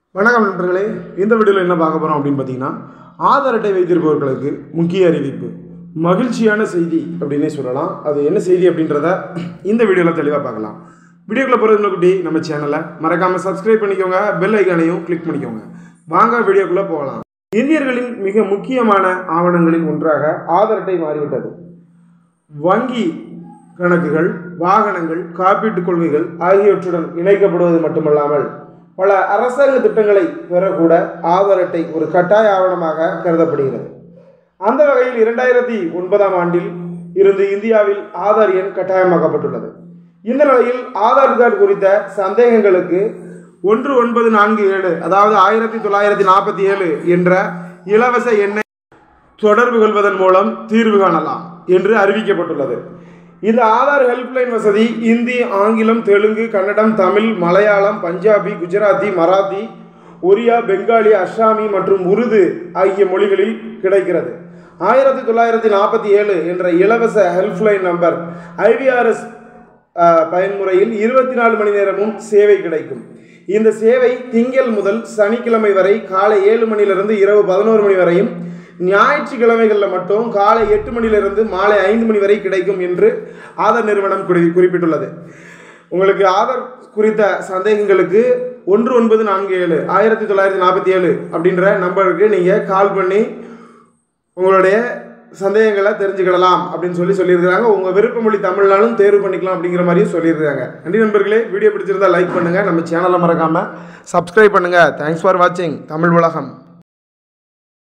வணக்கம் நண்பர்களே இந்த வீடியோவில் என்ன பார்க்க போகிறோம் அப்படின்னு பார்த்தீங்கன்னா ஆதார் அட்டை வைத்திருப்பவர்களுக்கு முக்கிய அறிவிப்பு மகிழ்ச்சியான செய்தி அப்படின்னே சொல்லலாம் அது என்ன செய்தி அப்படின்றத இந்த வீடியோவில் தெளிவாக பார்க்கலாம் வீடியோக்குள்ளே போகிறது குட்டி நம்ம சேனலை மறக்காமல் சப்ஸ்கிரைப் பண்ணிக்கோங்க பெல் ஐக்கானையும் கிளிக் பண்ணிக்கோங்க வாங்க வீடியோக்குள்ளே போகலாம் இந்தியர்களின் மிக முக்கியமான ஆவணங்களில் ஒன்றாக ஆதார் அட்டை மாறிவிட்டது வங்கி கணக்குகள் வாகனங்கள் காப்பீட்டுக் கொள்கைகள் ஆகியவற்றுடன் இணைக்கப்படுவது மட்டுமல்லாமல் பல அரசாங்க திட்டங்களை பெறக்கூட ஆதார் அட்டை ஒரு கட்டாய ஆவணமாக கருதப்படுகிறது அந்த வகையில் இரண்டாயிரத்தி ஒன்பதாம் ஆண்டில் இருந்து இந்தியாவில் ஆதார் எண் கட்டாயமாக்கப்பட்டுள்ளது இந்த நிலையில் ஆதார் கார்டு குறித்த சந்தேகங்களுக்கு ஒன்று ஒன்பது நான்கு ஏழு அதாவது ஆயிரத்தி தொள்ளாயிரத்தி நாற்பத்தி ஏழு என்ற இலவச எண்ணை தொடர்பு கொள்வதன் மூலம் தீர்வு காணலாம் என்று அறிவிக்கப்பட்டுள்ளது இந்த ஆதார் ஹெல்ப்லைன் வசதி இந்தி ஆங்கிலம் தெலுங்கு கன்னடம் தமிழ் மலையாளம் பஞ்சாபி குஜராத்தி மராத்தி ஒரியா பெங்காலி அஸ்ஸாமி மற்றும் உருது ஆகிய மொழிகளில் கிடைக்கிறது ஆயிரத்தி தொள்ளாயிரத்தி நாற்பத்தி ஏழு என்ற இலவச ஹெல்ப்லைன் நம்பர் ஐவிஆர்எஸ் பயன்முறையில் இருபத்தி நாலு மணி நேரமும் சேவை கிடைக்கும் இந்த சேவை திங்கள் முதல் சனிக்கிழமை வரை காலை ஏழு மணிலிருந்து இரவு பதினோரு மணி வரையும் ஞாயிற்றுக்கிழமைகளில் மட்டும் காலை எட்டு மணிலிருந்து மாலை ஐந்து மணி வரை கிடைக்கும் என்று ஆதார் நிறுவனம் குறி குறிப்பிட்டுள்ளது உங்களுக்கு ஆதார் குறித்த சந்தேகங்களுக்கு ஒன்று ஒன்பது நான்கு ஏழு ஆயிரத்தி தொள்ளாயிரத்தி நாற்பத்தி ஏழு அப்படின்ற நம்பருக்கு நீங்கள் கால் பண்ணி உங்களுடைய சந்தேகங்களை தெரிஞ்சுக்கிடலாம் அப்படின்னு சொல்லி சொல்லியிருக்கிறாங்க உங்கள் விருப்ப மொழி தமிழ்னாலும் தேர்வு பண்ணிக்கலாம் அப்படிங்கிற மாதிரியும் சொல்லியிருக்காங்க நன்றி நண்பர்களே வீடியோ பிடிச்சிருந்தா லைக் பண்ணுங்கள் நம்ம சேனலை மறக்காமல் சப்ஸ்கிரைப் பண்ணுங்கள் தேங்க்ஸ் ஃபார் வாட்சிங் தமிழ் உலகம்